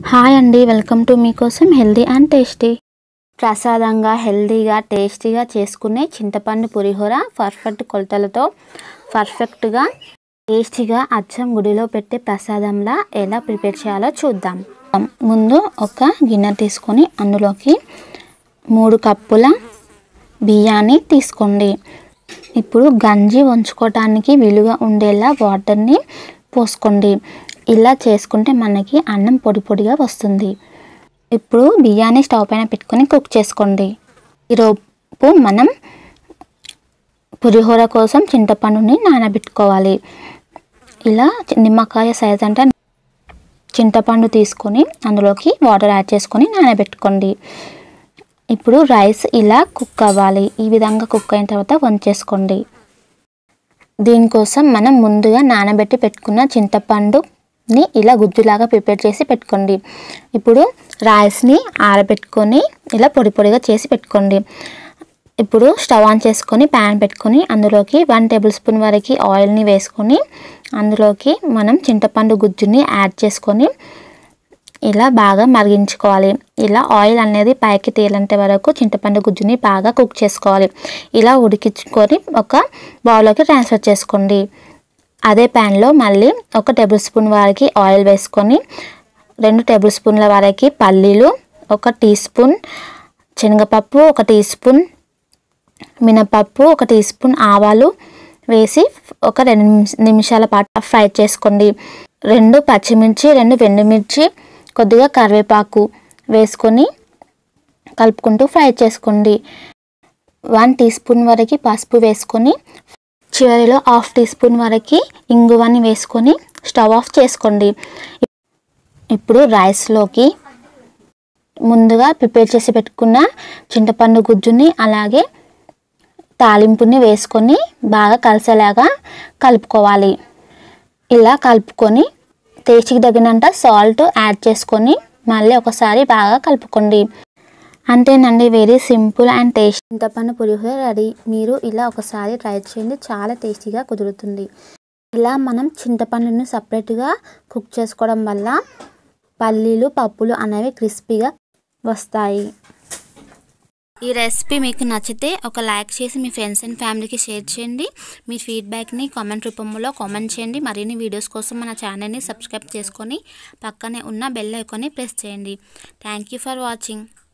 hi అండి welcome to మీకోసం healthy and tasty ప్రసాదంగా హెల్దీగా టేస్టీగా చేసుకునే చింతపండు పులిహోర పర్ఫెక్ట్ కొలతలతో పర్ఫెక్ట్గా టేస్టీగా అచ్చం గుడిలో పెట్టే ప్రసాదంలా ఎలా ప్రిపేర్ చేయాలో చూద్దాం ముందు ఒక గిన్నె తీసుకొని అందులోకి మూడు కప్పుల బియ్యాన్ని తీసుకోండి ఇప్పుడు గంజి వంచుకోవటానికి వీలుగా ఉండేలా వాటర్ని పోసుకోండి ఇలా చేసుకుంటే మనకి అన్నం పొడి పొడిగా వస్తుంది ఇప్పుడు బియ్యాన్ని స్టవ్ పైన పెట్టుకొని కుక్ చేసుకోండి ఈరోపు మనం పులిహోర కోసం చింతపండుని నానబెట్టుకోవాలి ఇలా నిమ్మకాయ సైజ్ అంటే చింతపండు తీసుకొని అందులోకి వాటర్ యాడ్ చేసుకొని నానబెట్టుకోండి ఇప్పుడు రైస్ ఇలా కుక్ అవ్వాలి ఈ విధంగా కుక్ అయిన తర్వాత వంచేసుకోండి దీనికోసం మనం ముందుగా నానబెట్టి పెట్టుకున్న చింతపండుని ఇలా గుజ్జులాగా ప్రిపేర్ చేసి పెట్టుకోండి ఇప్పుడు రైస్ని ఆరబెట్టుకొని ఇలా పొడి పొడిగా చేసి పెట్టుకోండి ఇప్పుడు స్టవ్ ఆన్ చేసుకొని ప్యాన్ పెట్టుకొని అందులోకి వన్ టేబుల్ స్పూన్ వరకు ఆయిల్ని వేసుకొని అందులోకి మనం చింతపండు గుజ్జుని యాడ్ చేసుకొని ఇలా బాగా మరిగించుకోవాలి ఇలా ఆయిల్ అనేది పైకి తేలంత వరకు చింతపండు గుజ్జుని బాగా కుక్ చేసుకోవాలి ఇలా ఉడికించుకొని ఒక బౌల్లోకి ట్రాన్స్ఫర్ చేసుకోండి అదే ప్యాన్లో మళ్ళీ ఒక టేబుల్ స్పూన్ వరకు ఆయిల్ వేసుకొని రెండు టేబుల్ స్పూన్ల వరకు పల్లీలు ఒక టీ స్పూన్ శనగపప్పు ఒక టీ స్పూన్ మినపప్పు ఒక టీ స్పూన్ ఆవాలు వేసి ఒక రెండు నిమిషాల పాటు ఫ్రై చేసుకోండి రెండు పచ్చిమిర్చి రెండు వెండుమిర్చి కొద్దిగా కరివేపాకు వేసుకొని కలుపుకుంటూ ఫ్రై చేసుకోండి వన్ టీ స్పూన్ వరకు పసుపు వేసుకొని చివరిలో హాఫ్ టీ స్పూన్ వరకు ఇంగువని వేసుకొని స్టవ్ ఆఫ్ చేసుకోండి ఇప్పుడు రైస్లోకి ముందుగా ప్రిపేర్ చేసి పెట్టుకున్న చింతపండు గుజ్జుని అలాగే తాలింపుని వేసుకొని బాగా కలిసేలాగా కలుపుకోవాలి ఇలా కలుపుకొని టేస్ట్కి తగినంత సాల్ట్ యాడ్ చేసుకొని మళ్ళీ ఒకసారి బాగా కలుపుకోండి అంతేనండి వెరీ సింపుల్ అండ్ టేస్ట్ చింతపండు పులిహోర రెడీ మీరు ఇలా ఒకసారి ట్రై చేయండి చాలా టేస్టీగా కుదురుతుంది ఇలా మనం చింతపండుని సపరేట్గా కుక్ చేసుకోవడం వల్ల పల్లీలు పప్పులు అనేవి క్రిస్పీగా వస్తాయి ఈ రెసిపీ మీకు నచ్చితే ఒక లైక్ చేసి మీ ఫ్రెండ్స్ అండ్ ఫ్యామిలీకి షేర్ చేయండి మీ ఫీడ్బ్యాక్ని కామెంట్ రూపంలో కామెంట్ చేయండి మరిన్ని వీడియోస్ కోసం మన ఛానల్ని సబ్స్క్రైబ్ చేసుకొని పక్కనే ఉన్న బెల్ ఐకాన్ని ప్రెస్ చేయండి థ్యాంక్ యూ ఫర్ వాచింగ్